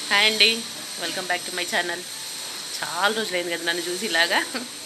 hi అండి welcome back to my channel చాలా రోజులైంది కదా నన్ను చూసి ఇలాగా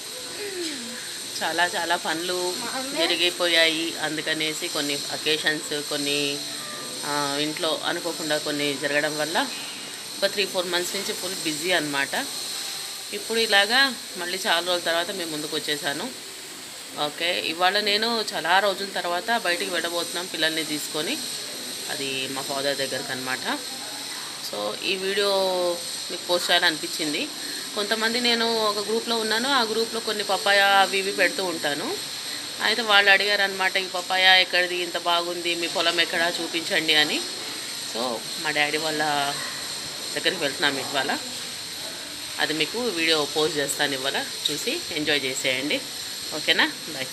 చాలా చాలా పనులు జరిగిపోయాయి అందుకనేసి కొన్ని అకేషన్స్ కొన్ని ఆ, ఇంట్లో అనుకోకుండా కొన్ని జరగడం వల్ల ఒక త్రీ ఫోర్ మంత్స్ నుంచి ఫుల్ బిజీ అనమాట ఇప్పుడు ఇలాగా మళ్ళీ చాలా రోజుల తర్వాత మేము ముందుకు వచ్చేసాను ఓకే ఇవాళ నేను చాలా రోజుల తర్వాత బయటికి వెళ్ళబోతున్నాం పిల్లల్ని తీసుకొని అది మా ఫాదర్ దగ్గరకు అనమాట సో ఈ వీడియో మీకు పోస్ట్ చేయాలనిపించింది కొంతమంది నేను ఒక గ్రూప్లో ఉన్నాను ఆ గ్రూప్లో కొన్ని పపాయ అవి ఇవి పెడుతూ ఉంటాను అయితే వాళ్ళు అడిగారు అనమాట ఈ పపాయ ఎక్కడిది ఇంత బాగుంది మీ పొలం ఎక్కడా చూపించండి అని సో మా డాడీ వాళ్ళ దగ్గరికి వెళ్తున్నాం ఇవాళ అది మీకు వీడియో పోస్ట్ చేస్తాను ఇవాళ చూసి ఎంజాయ్ చేసేయండి ఓకేనా బాయ్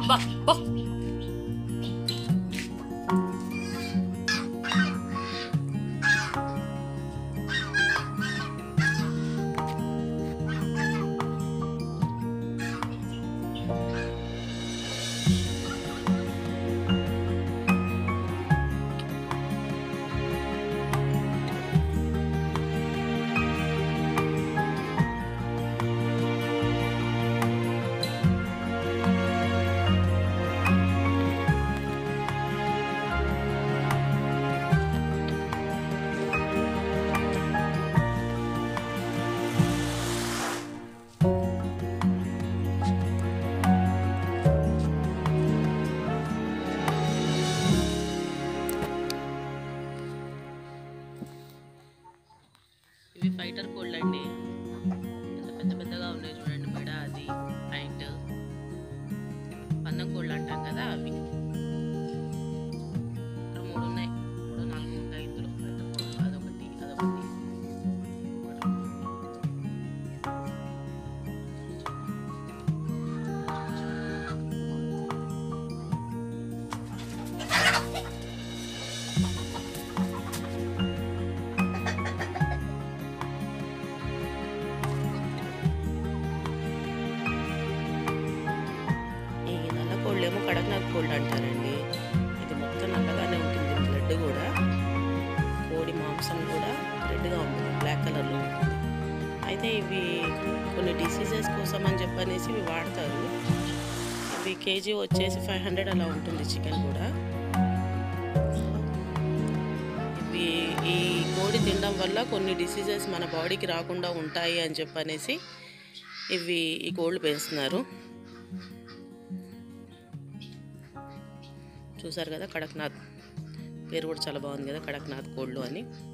బా బా ఇవి ఫైటర్ కోల్డ్ అండి ఎంత పెద్ద పెద్దగా ఉన్నాయి చూడండి మెడ అది ప్యాంట్ పందం కోళ్ళు అంటాం కదా అవి ఇక్కడ మూడు ఉన్నాయి మూడు నాలుగు ఉంటాయి ఇందులో ఫైటర్ కోళ్ళు అదొకటి అదొకటి ఈ నల్ల కోళ్ళు ఏమో కడక్నాథ్ కోల్డ్ అంటారండి ఇది మొత్తం నల్లగానే ఉంటుంది బ్లడ్ కూడా కోడి మాంసం కూడా రెడ్గా ఉంటుంది బ్లాక్ కలర్లో ఉంటుంది అయితే ఇవి కొన్ని డిసీజెస్ కోసం అని చెప్పనేసి ఇవి వాడతారు ఇవి కేజీ వచ్చేసి ఫైవ్ హండ్రెడ్ అలా ఉంటుంది చికెన్ కూడా ఇవి ఈ కోడి తినడం వల్ల కొన్ని డిసీజెస్ మన బాడీకి రాకుండా ఉంటాయి అని చెప్పనేసి ఇవి ఈ కోళ్ళు పెంచుతున్నారు చూసారు కదా కడక్నాథ్ పేరు కూడా చాలా బాగుంది కదా కడక్నాథ్ కోళ్ళు అని